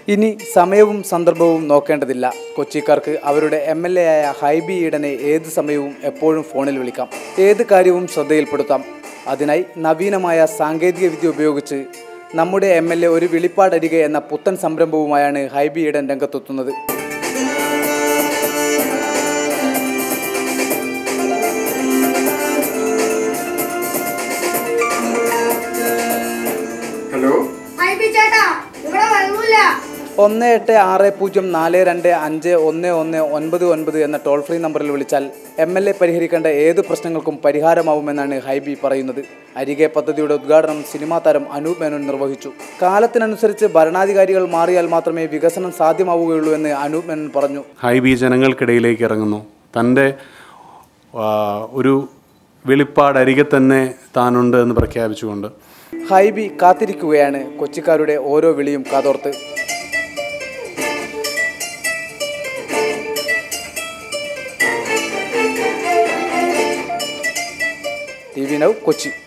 ഇനി സമയവും സന്ദർഭവും നോക്കേണ്ടതില്ല കൊച്ചിക്കാർക്ക് അവരുടെ എം എൽ എ ആയ ഹൈബി ഈഡനെ ഏത് സമയവും എപ്പോഴും ഫോണിൽ വിളിക്കാം ഏത് കാര്യവും ശ്രദ്ധയിൽപ്പെടുത്താം അതിനായി നവീനമായ സാങ്കേതിക വിദ്യ ഉപയോഗിച്ച് നമ്മുടെ എം എൽ എ ഒരു വിളിപ്പാടരികെ എന്ന പുത്തൻ സംരംഭവുമായാണ് ഹൈബി ഈഡൻ രംഗത്തെത്തുന്നത് ഹലോ ഐബി ചേട്ടാ ഇവിടെ വെള്ളമില്ല ഒന്ന് എട്ട് ആറ് പൂജ്യം നാല് രണ്ട് അഞ്ച് ഒന്ന് ഒന്ന് ഒൻപത് ഒൻപത് എന്ന ടോൾ ഫ്രീ നമ്പറിൽ വിളിച്ചാൽ എം എൽ എ പരിഹരിക്കേണ്ട ഏത് പ്രശ്നങ്ങൾക്കും പരിഹാരമാവുമെന്നാണ് ഹൈബി പറയുന്നത് അരികെ പദ്ധതിയുടെ ഉദ്ഘാടനം സിനിമാ താരം അനൂപ് മേനോൻ നിർവഹിച്ചു കാലത്തിനനുസരിച്ച് ഭരണാധികാരികൾ മാറിയാൽ മാത്രമേ വികസനം സാധ്യമാവുകയുള്ളൂ എന്ന് അനൂപ് മേനോൻ പറഞ്ഞു ഹൈബി ജനങ്ങൾക്കിടയിലേക്ക് ഇറങ്ങുന്നു തൻ്റെ ആ, ഒരു വെളിപ്പാട് അരികെ തന്നെ താനുണ്ട് എന്ന് പ്രഖ്യാപിച്ചുകൊണ്ട് ഹൈബി കാത്തിരിക്കുകയാണ് കൊച്ചിക്കാരുടെ ഓരോ വിളിയും കാതോർത്ത് ടി വി നൗ കൊച്ചി